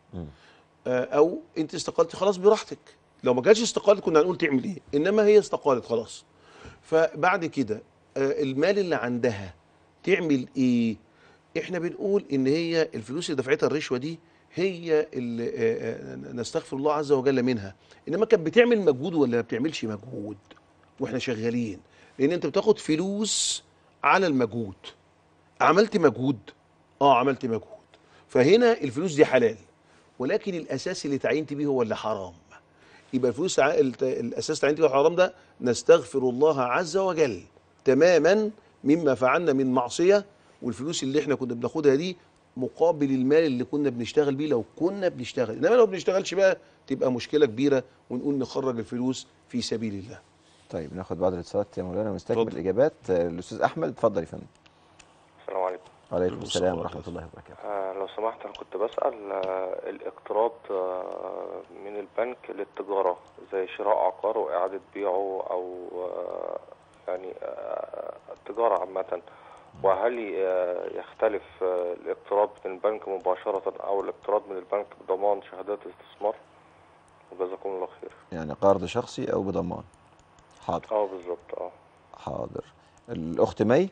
آه، او انت استقلتي خلاص براحتك لو ما كانتش استقالت كنا هنقول تعمل ايه انما هي استقالت خلاص فبعد كده آه، المال اللي عندها تعمل ايه احنا بنقول ان هي الفلوس اللي دفعتها الرشوه دي هي اللي آه، آه، نستغفر الله عز وجل منها انما كانت بتعمل مجهود ولا ما بتعملش مجهود واحنا شغالين لان انت بتاخد فلوس على المجهود عملت مجهود اه عملت مجهود فهنا الفلوس دي حلال ولكن الاساس اللي تعينت بيه هو اللي حرام يبقى الفلوس ع- الت- الاساس تعينت بيه حرام ده نستغفر الله عز وجل تماما مما فعلنا من معصيه والفلوس اللي احنا كنا بناخدها دي مقابل المال اللي كنا بنشتغل بيه لو كنا بنشتغل انما لو بنشتغلش بقى تبقى مشكله كبيره ونقول نخرج الفلوس في سبيل الله
طيب ناخد بعض الاتصالات يا مولانا ونستكمل الاجابات آه، الاستاذ احمد اتفضل يا فندم
السلام عليكم
وعليكم السلام ورحمه الله وبركاته
آه لو سمحت انا كنت بسأل آه الاقتراض آه من البنك للتجارة زي شراء عقار وإعادة بيعه أو آه يعني آه التجارة عامة وهل آه، يختلف آه، الاقتراض من البنك مباشرة أو الاقتراض من البنك بضمان شهادات استثمار وجزاكم الله خير
يعني قرض شخصي او بضمان حاضر
اه بالظبط اه
حاضر الاخت مي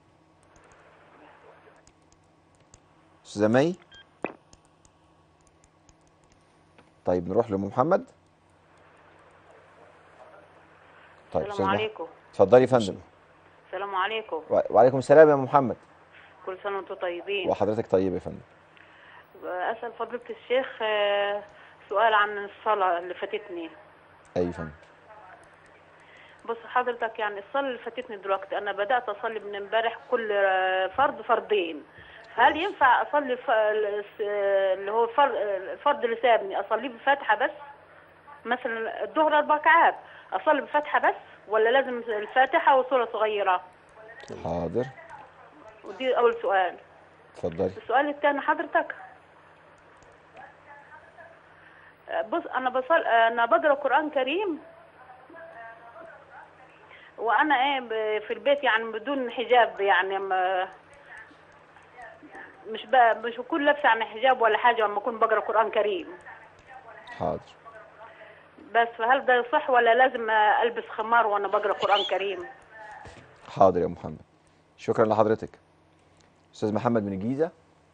استاذه مي طيب نروح لام محمد طيب
السلام
أستاذ مح-
عليكم
اتفضلي يا فندم
السلام عليكم
و- وعليكم السلام يا أم محمد
كل سنة وانتم طيبين
وحضرتك طيب يا فندم
أسأل فضيلة الشيخ آه، سؤال عن الصلاة اللي فاتتني
اي يا فندم
بص حضرتك يعني الصلاة اللي فاتتني دلوقتي أنا بدأت أصلي من امبارح كل آه، فرض فردين هل ينفع أصلي ف- الس- اللي هو الفرض الفرض اللي سابني أصليه بفاتحة بس مثلا الظهر أربع ركعات أصلي بفاتحة بس ولا لازم الفاتحة وسورة صغيرة
حاضر
ودي أول سؤال
اتفضلي
السؤال الثاني حضرتك بص انا بصل انا بقرا قران كريم وانا ايه ب- في البيت يعني بدون حجاب يعني ما مش ب... مش بكون لابسه يعني حجاب ولا حاجه لما اكون بقرا قران كريم
حاضر
بس فهل ده صح ولا لازم البس خمار وانا بقرا قران كريم
حاضر يا أم محمد شكرا لحضرتك استاذ محمد من الجيزه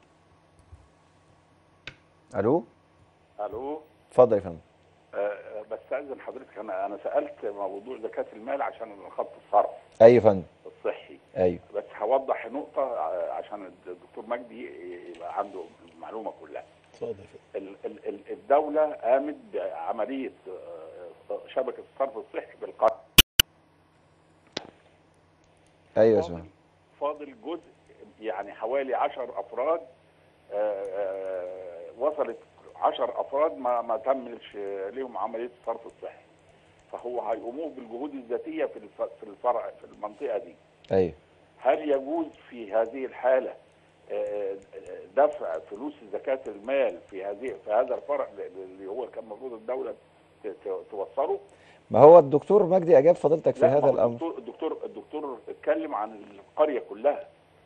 الو
الو
اتفضل يا فندم
آه، بستأذن حضرتك انا انا سالت موضوع زكاه المال عشان خط الصرف
اي يا فندم
الصحي
ايوه
بس هوضح نقطه ع- عشان الدكتور مجدي يبقى عنده المعلومه كلها
اتفضل
ال- ال- ال- الدوله قامت بعمليه آه، آه، شبكه الصرف الصحي بالقرن
ايوه يا اسمع
فاضل جزء يعني حوالي 10 افراد آه، آه، وصلت 10 افراد ما ما تمش ليهم عمليه الصرف الصحي فهو هيقوموا بالجهود الذاتيه في الف- في الفرع في المنطقه دي
ايوه
هل يجوز في هذه الحاله آه، دفع فلوس زكاه المال في هذه في هذا الفرع اللي هو كان المفروض الدوله ت- ت- توصله
ما هو الدكتور مجدي اجاب فضيلتك في
لا، ما
هذا
هو
الامر
الدكتور الدكتور الدكتور اتكلم عن القريه كلها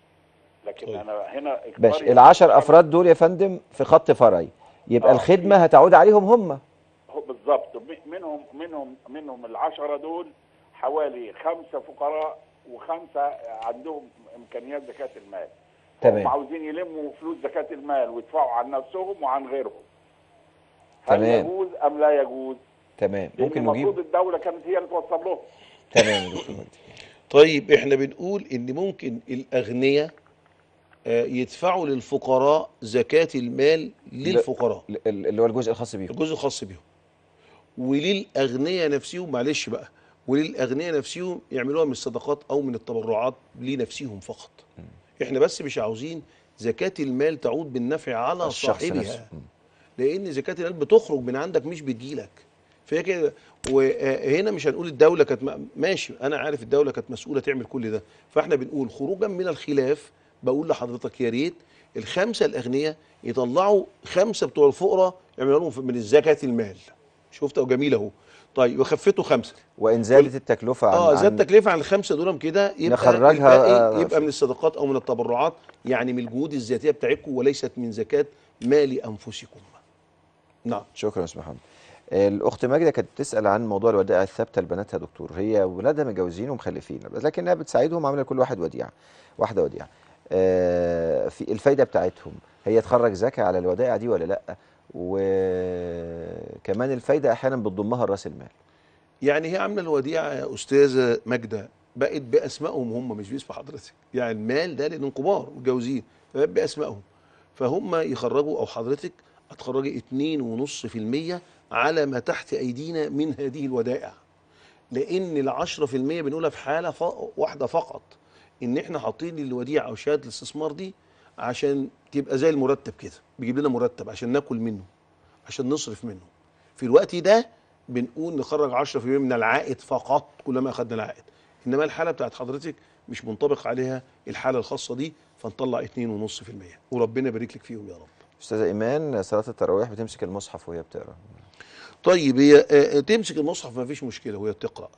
لكن انا هنا
باش
القرية
العشر افراد دول يا فندم في خط فرعي يبقى
آه،
الخدمه هتعود عليهم هم
هو بالظبط م- منهم منهم منهم العشرة دول حوالي خمسة فقراء وخمسة عندهم إمكانيات زكاة المال
تمام.
هم عاوزين يلموا فلوس زكاة المال ويدفعوا عن نفسهم وعن غيرهم هل
تمام.
يجوز أم لا يجوز؟
تمام
لأن
ممكن
المفروض
نجيب
الدولة كانت هي اللي توصل لهم
تمام يا دكتور مجدي
طيب احنا بنقول ان ممكن الاغنياء آه، يدفعوا للفقراء زكاة المال للفقراء
ال- ال- اللي هو الجزء الخاص بيهم
الجزء الخاص بيهم وللاغنياء نفسهم معلش بقى وللاغنياء نفسهم يعملوها من الصدقات او من التبرعات لنفسهم فقط احنا بس مش عاوزين زكاة المال تعود بالنفع على
الشخص
صاحبها
نفسه. مم.
لان زكاه المال بتخرج من عندك مش بتجيلك فهي كده وهنا مش هنقول الدوله كانت م- ماشي انا عارف الدوله كانت مسؤوله تعمل كل ده فاحنا بنقول خروجا من الخلاف بقول لحضرتك يا ريت الخمسه الاغنياء يطلعوا خمسه بتوع الفقراء يعملوا لهم من زكاه المال شفت أهو جميل اهو طيب وخفتوا خمسه
وان زادت التكلفه عن
اه زاد
عن-
التكلفه عن الخمسه دول كده يبقى
نخرجها،
الباقي
آه،
يبقى من الصدقات او من التبرعات يعني من الجهود الذاتيه بتاعتكم وليست من زكاه مال انفسكم نعم
شكرا يا استاذ محمد الاخت ماجده كانت بتسال عن موضوع الودائع الثابته لبناتها يا دكتور هي ولادها متجوزين ومخلفين بس لكنها بتساعدهم عامله كل واحد وديعه واحده وديعه آه، في الفايده بتاعتهم هي تخرج زكاه على الودائع دي ولا لا وكمان الفايده احيانا بتضمها راس المال
يعني هي عامله الوديعه يا استاذه ماجده بقت باسمائهم هم مش باسم حضرتك يعني المال ده لانهم كبار متجوزين فبقت باسمائهم فهم يخرجوا او حضرتك هتخرجي 2.5% على ما تحت ايدينا من هذه الودائع لان ال 10% بنقولها في حاله ف... واحده فقط ان احنا حاطين الوديعه او شهاده الاستثمار دي عشان تبقى زي المرتب كده بيجيب لنا مرتب عشان ناكل منه عشان نصرف منه في الوقت ده بنقول نخرج 10% من العائد فقط كلما اخذنا العائد انما الحاله بتاعت حضرتك مش منطبق عليها الحاله الخاصه دي فنطلع 2.5% وربنا يبارك لك فيهم يا رب
استاذه ايمان صلاه التراويح بتمسك المصحف وهي بتقرا
طيب هي آه، آه، تمسك المصحف ما فيش مشكله وهي بتقرا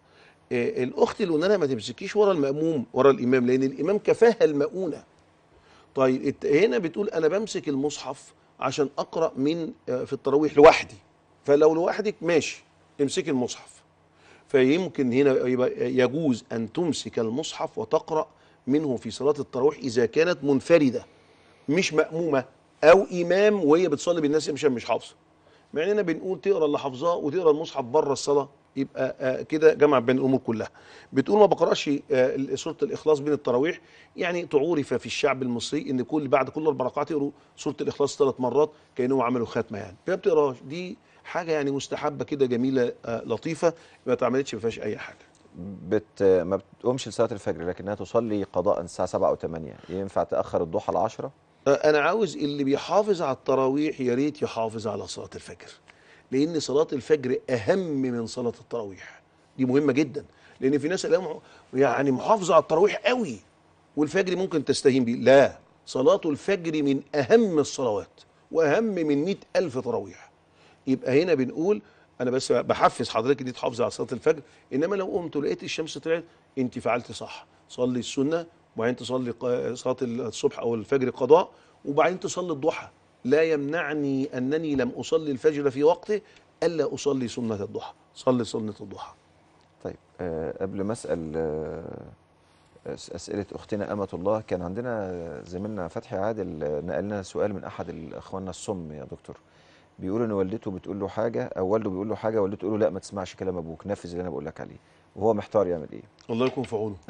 آه، الاخت اللي قلنا لها ما تمسكيش ورا الماموم ورا الامام لان الامام كفاها المؤونه طيب الت- هنا بتقول انا بمسك المصحف عشان اقرا من آه، في التراويح لوحدي فلو لوحدك ماشي امسكي المصحف فيمكن هنا يبقى يجوز ان تمسك المصحف وتقرا منه في صلاه التراويح اذا كانت منفرده مش مامومه او امام وهي بتصلي بالناس مش مش حافظه مع اننا بنقول تقرا اللي حافظاه وتقرا المصحف بره الصلاه يبقى آه، كده جمع بين الامور كلها بتقول ما بقراش آه، سوره الاخلاص بين التراويح يعني تعورف في الشعب المصري ان كل بعد كل اربع ركعات يقروا سوره الاخلاص ثلاث مرات كانهم عملوا ختمه يعني فما بتقراش دي حاجه يعني مستحبه كده جميله آه، لطيفه ما اتعملتش ما فيهاش اي حاجه
بت ما بتقومش لصلاه الفجر لكنها تصلي قضاء الساعه 7 او 8 ينفع تاخر الضحى ل 10
انا عاوز اللي بيحافظ على التراويح يا ريت يحافظ على صلاه الفجر لان صلاه الفجر اهم من صلاه التراويح دي مهمه جدا لان في ناس اليوم يعني محافظه على التراويح قوي والفجر ممكن تستهين بيه لا صلاه الفجر من اهم الصلوات واهم من مئة ألف تراويح يبقى هنا بنقول انا بس بحفز حضرتك دي تحافظ على صلاه الفجر انما لو قمت ولقيت الشمس طلعت انت فعلت صح صلي السنه وبعدين تصلي ق- صلاه الصبح او الفجر قضاء وبعدين تصلي الضحى لا يمنعني انني لم اصلي الفجر في وقته الا اصلي سنه الضحى صلي سنه الضحى
طيب آه قبل ما اسال آه أس- اسئله اختنا امه الله كان عندنا زميلنا فتحي عادل آه، نقل لنا سؤال من احد ال- اخواننا الصم يا دكتور بيقول ان والدته بتقول له حاجه او والده بيقول له حاجه والدته تقول له لا ما تسمعش كلام ابوك نفذ اللي انا بقول لك عليه وهو محتار يعمل ايه
الله يكون في عونه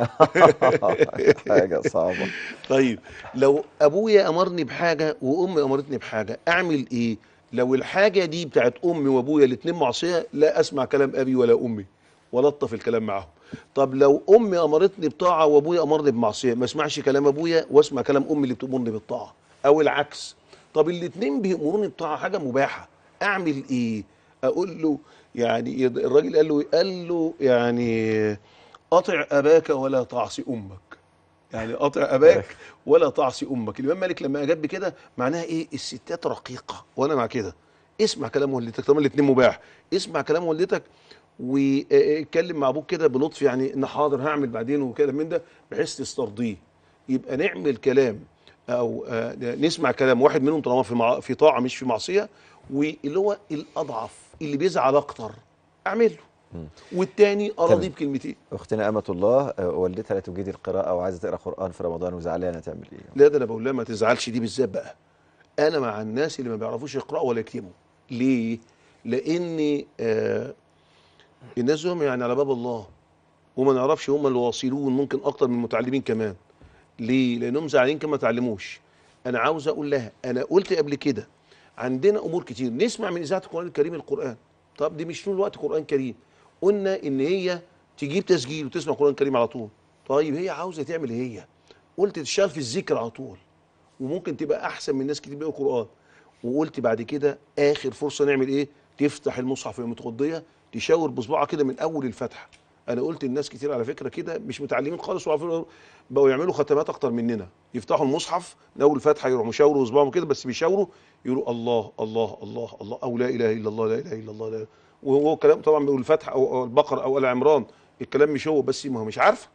حاجه صعبه
طيب لو ابويا امرني بحاجه وامي امرتني بحاجه اعمل ايه لو الحاجه دي بتاعت امي وابويا الاثنين معصيه لا اسمع كلام ابي ولا امي ولطف الكلام معاهم طب لو امي امرتني بطاعه وابويا امرني بمعصيه ما اسمعش كلام ابويا واسمع كلام امي اللي بتامرني بالطاعه او العكس طب الاثنين بيامروني بطاعه حاجه مباحه اعمل ايه اقول له يعني الراجل قال له قال له يعني اطع اباك ولا تعصي امك يعني اطع اباك ولا تعصي امك الامام مالك لما اجاب بكده معناها ايه الستات رقيقه وانا مع كده اسمع كلام والدتك طالما الاثنين مباح اسمع كلام والدتك واتكلم مع ابوك كده بلطف يعني ان حاضر هعمل بعدين وكلام من ده بحيث تسترضيه يبقى نعمل كلام او آه، نسمع كلام واحد منهم طالما في مع... في طاعه مش في معصيه واللي هو الاضعف اللي بيزعل اكتر اعمله والتاني اراضيه بكلمتين
اختنا امه الله آه، والدتها لا تجيد القراءه وعايزه تقرا قران في رمضان وزعلانه تعمل ايه
لا ده انا بقول لها ما تزعلش دي بالذات بقى انا مع الناس اللي ما بيعرفوش يقراوا ولا يكتبوا ليه لان آه الناس دول يعني على باب الله وما نعرفش هم اللي واصلون ممكن اكتر من المتعلمين كمان ليه لانهم زعلانين كما تعلموش انا عاوز اقول لها انا قلت قبل كده عندنا امور كتير نسمع من اذاعه القران الكريم القران طب دي مش طول الوقت قران كريم قلنا ان هي تجيب تسجيل وتسمع قران كريم على طول طيب هي عاوزه تعمل إيه هي قلت تشتغل في الذكر على طول وممكن تبقى احسن من ناس كتير بيقروا قران وقلت بعد كده اخر فرصه نعمل ايه تفتح المصحف وهي متغضيه تشاور بصباعها كده من اول الفتحه انا قلت الناس كتير على فكره كده مش متعلمين خالص وعارفين بقوا يعملوا ختمات اكتر مننا يفتحوا المصحف من اول الفتحه يروحوا مشاوروا بصباعهم كده بس بيشاوروا يقولوا الله الله الله الله او لا اله الا الله لا اله الا الله لا وهو كلام طبعا بيقول الفتحه او أو البقره او ال عمران الكلام مش هو بس ما هو مش عارفه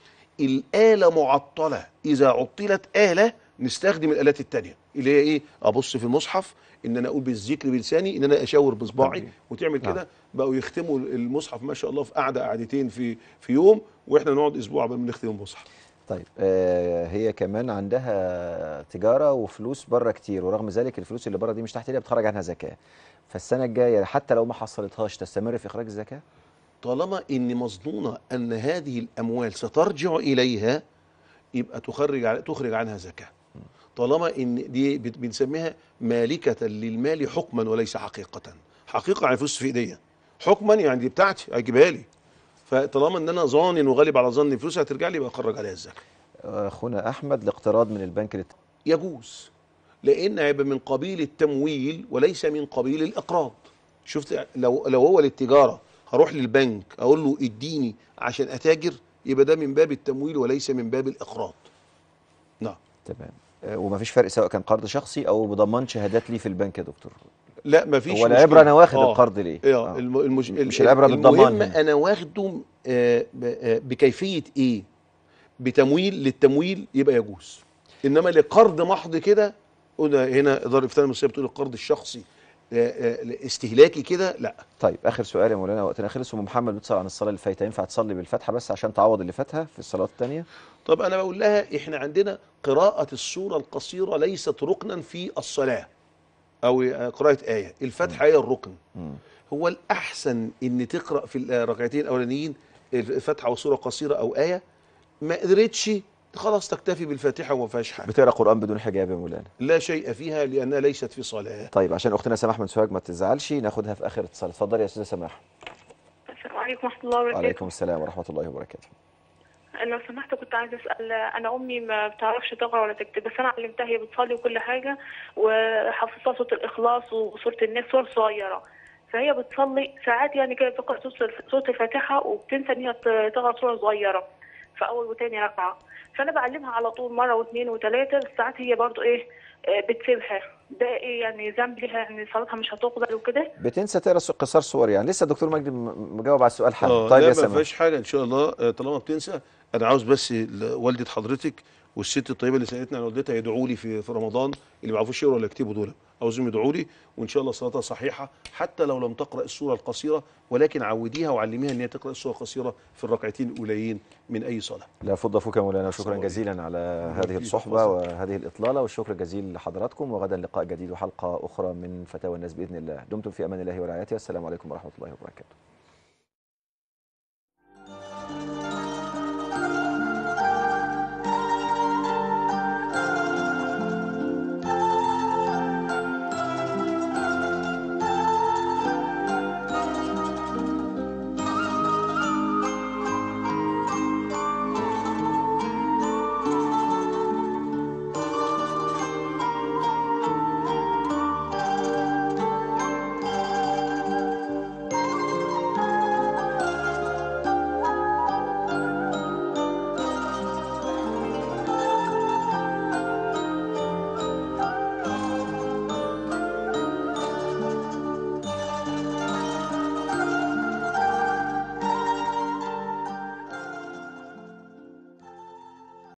الآلة معطلة إذا عطلت آلة نستخدم الآلات التانية اللي هي إيه أبص في المصحف إن أنا أقول بالذكر بلساني إن أنا أشاور بصباعي وتعمل
نعم.
كده بقوا يختموا المصحف ما شاء الله في قعدة قعدتين في في يوم وإحنا نقعد أسبوع قبل ما نختم المصحف
طيب آه هي كمان عندها تجاره وفلوس بره كتير ورغم ذلك الفلوس اللي بره دي مش تحت ايديها بتخرج عنها زكاه فالسنه الجايه حتى لو ما حصلتهاش تستمر في اخراج الزكاه
طالما إن مظنونة أن هذه الأموال سترجع إليها يبقى تخرج ع- تخرج عنها زكاة طالما ان دي بت- بنسميها مالكة للمال حكما وليس حقيقة حقيقة يعني فلوس في ايديا حكما يعني دي بتاعتي هجيبها لي فطالما ان انا ظان وغالب على ظني الفلوس هترجع لي يبقى اخرج عليها الزكاة
اخونا احمد الاقتراض من البنك للت...
يجوز لان هيبقى من قبيل التمويل وليس من قبيل الاقراض شفت لو لو هو للتجاره هروح للبنك اقول له اديني عشان اتاجر يبقى ده من باب التمويل وليس من باب الاقراض نعم
تمام آه ومفيش فرق سواء كان قرض شخصي او بضمان شهادات ليه في البنك يا دكتور
لا ما فيش
هو العبره انا واخد
آه.
القرض ليه
اه الم- المش...
مش العبرة بالضمان
المهم
هنا.
انا واخده آه، ب- آه، بكيفيه ايه بتمويل للتمويل يبقى يجوز انما لقرض محض كده قلنا هنا اداره الافتاء المصريه بتقول القرض الشخصي آه، آه، استهلاكي كده لا
طيب اخر سؤال يا مولانا وقتنا خلص ام محمد بتسال عن الصلاه اللي فايته ينفع تصلي بالفاتحه بس عشان تعوض اللي فاتها في الصلاه الثانيه
طب انا بقول لها احنا عندنا قراءه السوره القصيره ليست ركنا في الصلاه او آه، قراءه ايه الفاتحه هي الركن هو الاحسن ان تقرا في الركعتين الاولانيين الفاتحه وسوره قصيره او ايه ما قدرتش خلاص تكتفي بالفاتحه وما فيهاش حاجه
بتقرا قران بدون حجاب يا مولانا
لا شيء فيها لانها ليست في صلاه
طيب عشان اختنا سماح من سوهاج ما تزعلش ناخدها في اخر اتصال اتفضلي يا استاذه سماح
السلام عليكم ورحمة الله وبركاته
وعليكم السلام ورحمه الله وبركاته
لو سمحت كنت عايزة أسأل أنا أمي ما بتعرفش تقرأ ولا تكتب بس أنا علمتها هي بتصلي وكل حاجة وحفظتها سورة الإخلاص وسورة الناس سور صغيرة فهي بتصلي ساعات يعني كده بتقرأ سورة سورة الفاتحة وبتنسى إن هي ت- تقرأ سورة صغيرة في أول وتاني ركعة فأنا بعلمها على طول مرة واثنين وثلاثة بس ساعات هي برضو إيه آه، بتسيبها ده إيه يعني ذنب ليها يعني صلاتها مش هتقبل وكده
بتنسى تقرا س- قصار صور يعني لسه الدكتور مجدي م- مجاوب على السؤال حالا
اه
طيب
لا
يا
ما
سماح
فيهاش حاجه ان شاء الله آه، طالما بتنسى انا عاوز بس ال- والده حضرتك والست الطيبه اللي سالتنا عن والدتها يدعوا لي في في رمضان اللي ما يعرفوش يقروا ولا يكتبوا دول عاوزهم يدعوا لي وان شاء الله صلاتها صحيحه حتى لو لم تقرا السوره القصيره ولكن عوديها وعلميها ان هي تقرا السوره القصيره في الركعتين الاوليين من اي صلاه
لا فض فوك يا مولانا وشكرا
السلام
جزيلا على هذه
فيك
الصحبة
وفضل.
وهذه الإطلالة والشكر الجزيل لحضراتكم وغدا لقاء جديد وحلقة أخرى من فتاوى الناس بإذن الله دمتم في أمان الله ورعايته والسلام عليكم ورحمة الله وبركاته